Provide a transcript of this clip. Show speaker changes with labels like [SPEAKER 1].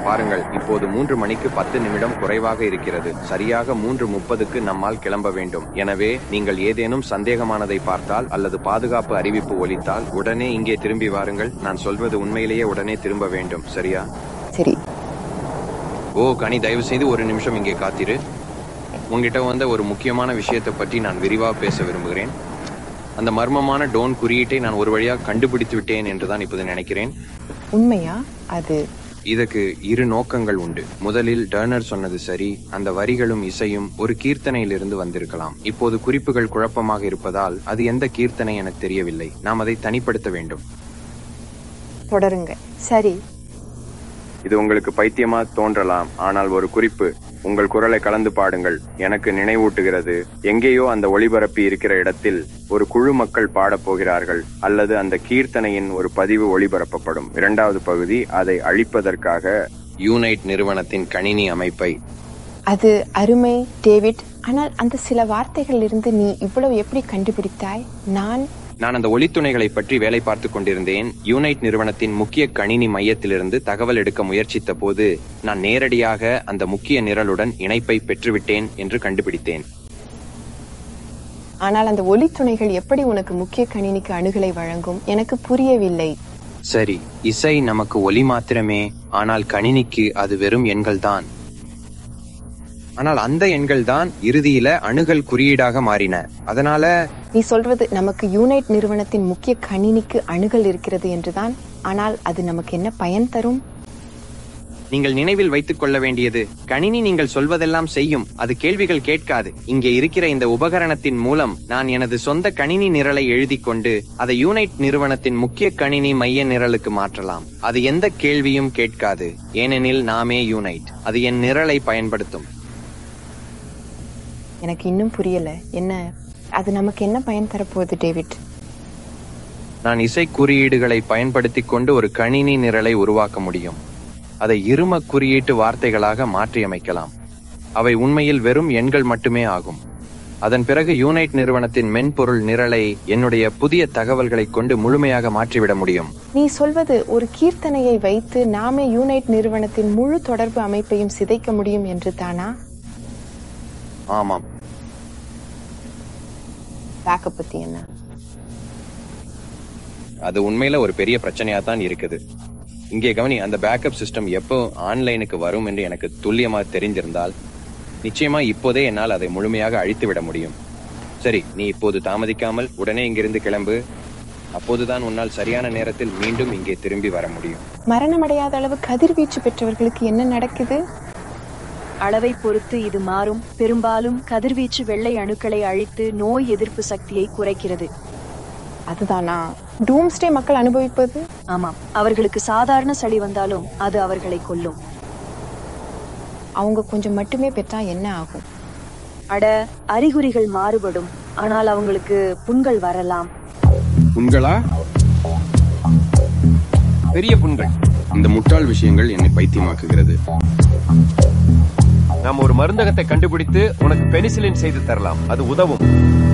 [SPEAKER 1] பாருங்கள் இப்போது மூன்று மணிக்கு பத்து நிமிடம் குறைவாக இருக்கிறது சரியாக மூன்று முப்பதுக்கு நம்மால் கிளம்ப வேண்டும் எனவே நீங்கள் ஏதேனும் சந்தேகமானதை பார்த்தால் அல்லது பாதுகாப்பு அறிவிப்பு ஒலித்தால் உடனே இங்கே திரும்பி வாருங்கள் நான் சொல்வது உண்மையிலேயே உடனே திரும்ப வேண்டும் சரியா
[SPEAKER 2] சரி
[SPEAKER 1] ஓ கனி தயவு செய்து ஒரு நிமிஷம் இங்கே காத்திரு உங்ககிட்ட வந்த ஒரு முக்கியமான விஷயத்தை பற்றி நான் விரிவாக பேச விரும்புகிறேன் அந்த மர்மமான டோன் குறியீட்டை நான் ஒரு வழியாக கண்டுபிடித்து விட்டேன் என்றுதான் இப்போது நினைக்கிறேன்
[SPEAKER 2] உண்மையா அது
[SPEAKER 1] இதற்கு இரு நோக்கங்கள் உண்டு முதலில் டர்னர் சொன்னது சரி அந்த வரிகளும் இசையும் ஒரு கீர்த்தனையிலிருந்து வந்திருக்கலாம் இப்போது குறிப்புகள் குழப்பமாக இருப்பதால் அது எந்த கீர்த்தனை எனக்கு தெரியவில்லை நாம் அதை தனிப்படுத்த வேண்டும்
[SPEAKER 2] தொடருங்க சரி
[SPEAKER 1] இது உங்களுக்கு பைத்தியமா தோன்றலாம் ஆனால் ஒரு குறிப்பு உங்கள் குரலை கலந்து பாடுங்கள் எனக்கு நினைவூட்டுகிறது எங்கேயோ அந்த ஒளிபரப்பி இருக்கிற இடத்தில் ஒரு குழு மக்கள் பாடப் போகிறார்கள் அல்லது அந்த கீர்த்தனையின் ஒரு பதிவு ஒளிபரப்பப்படும் இரண்டாவது பகுதி அதை அழிப்பதற்காக யூனைட் நிறுவனத்தின் கணினி அமைப்பை
[SPEAKER 2] அது அருமை டேவிட் ஆனால் அந்த சில வார்த்தைகளில் இருந்து நீ இவ்வளவு எப்படி கண்டுபிடித்தாய் நான்
[SPEAKER 1] நான் அந்த ஒளித்துணைகளை பற்றி வேலை பார்த்து கொண்டிருந்தேன் யூனைட் நிறுவனத்தின் முக்கிய கணினி மையத்திலிருந்து தகவல் எடுக்க முயற்சித்த போது நான் நேரடியாக அந்த முக்கிய நிரலுடன் இணைப்பை பெற்றுவிட்டேன் என்று கண்டுபிடித்தேன்
[SPEAKER 2] ஆனால் அந்த ஒலித்துணைகள் எப்படி உனக்கு முக்கிய கணினிக்கு அணுகலை வழங்கும் எனக்கு புரியவில்லை
[SPEAKER 1] சரி இசை நமக்கு ஒலி மாத்திரமே ஆனால் கணினிக்கு அது வெறும் எண்கள் தான் ஆனால் அந்த எண்கள் தான் இறுதியில அணுகல் குறியீடாக மாறின அதனால
[SPEAKER 2] நீ சொல்வது நமக்கு யூனைட் நிறுவனத்தின் முக்கிய கணினிக்கு அணுகல் இருக்கிறது என்றுதான் ஆனால் அது நமக்கு என்ன பயன் தரும்
[SPEAKER 1] நீங்கள் நினைவில் வைத்துக் கொள்ள வேண்டியது கணினி நீங்கள் சொல்வதெல்லாம் செய்யும் அது கேள்விகள் கேட்காது இங்கே இருக்கிற இந்த உபகரணத்தின் மூலம் நான் எனது சொந்த கணினி நிரலை எழுதி கொண்டு அதை யூனைட் நிறுவனத்தின் முக்கிய கணினி மைய நிரலுக்கு மாற்றலாம் அது எந்த கேள்வியும் கேட்காது ஏனெனில் நாமே யூனைட் அது என் நிரலை பயன்படுத்தும்
[SPEAKER 2] எனக்கு இன்னும் புரியல என்ன அது நமக்கு என்ன பயன் தரப்போகுது டேவிட்
[SPEAKER 1] நான் இசை குறியீடுகளை பயன்படுத்திக் கொண்டு ஒரு கணினி நிரலை உருவாக்க முடியும் அதை இரும குறியீட்டு வார்த்தைகளாக மாற்றியமைக்கலாம் அவை உண்மையில் வெறும் எண்கள் மட்டுமே ஆகும் அதன் பிறகு யூனைட் நிறுவனத்தின் மென்பொருள் நிரலை என்னுடைய புதிய தகவல்களை கொண்டு முழுமையாக மாற்றிவிட முடியும்
[SPEAKER 2] நீ சொல்வது ஒரு கீர்த்தனையை வைத்து நாமே யூனைட் நிறுவனத்தின் முழு தொடர்பு அமைப்பையும் சிதைக்க முடியும் என்று தானா
[SPEAKER 1] ஆமாம்
[SPEAKER 2] பேக்கப் பத்தி என்ன
[SPEAKER 1] அது உண்மையில ஒரு பெரிய பிரச்சனையா தான் இருக்குது இங்கே கவனி அந்த பேக்கப் சிஸ்டம் எப்போ ஆன்லைனுக்கு வரும் என்று எனக்கு துல்லியமா தெரிந்திருந்தால் நிச்சயமா இப்போதே என்னால் அதை முழுமையாக அழித்து விட முடியும் சரி நீ இப்போது தாமதிக்காமல் உடனே இங்கிருந்து கிளம்பு அப்போதுதான் உன்னால் சரியான நேரத்தில் மீண்டும் இங்கே திரும்பி வர முடியும்
[SPEAKER 2] மரணமடையாத அளவு கதிர்வீச்சு பெற்றவர்களுக்கு என்ன நடக்குது
[SPEAKER 3] அளவை பொறுத்து இது மாறும் பெரும்பாலும் கதிர்வீச்சு வெள்ளை அணுக்களை அழித்து நோய் எதிர்ப்பு சக்தியை குறைக்கிறது
[SPEAKER 2] அதுதானா டூம்ஸ்டே மக்கள் அனுபவிப்பது
[SPEAKER 3] ஆமாம் அவர்களுக்கு சாதாரண சளி வந்தாலும் அது அவர்களை கொல்லும்
[SPEAKER 2] அவங்க கொஞ்சம் மட்டுமே பெற்றா என்ன ஆகும்
[SPEAKER 3] அட அறிகுறிகள் மாறுபடும் ஆனால் அவங்களுக்கு புண்கள் வரலாம்
[SPEAKER 4] புண்களா
[SPEAKER 1] பெரிய புண்கள்
[SPEAKER 4] இந்த முட்டாள் விஷயங்கள் என்னை பைத்தியமாக்குகிறது
[SPEAKER 5] நாம் ஒரு மருந்தகத்தை கண்டுபிடித்து உனக்கு பெனிசிலின் செய்து தரலாம் அது உதவும்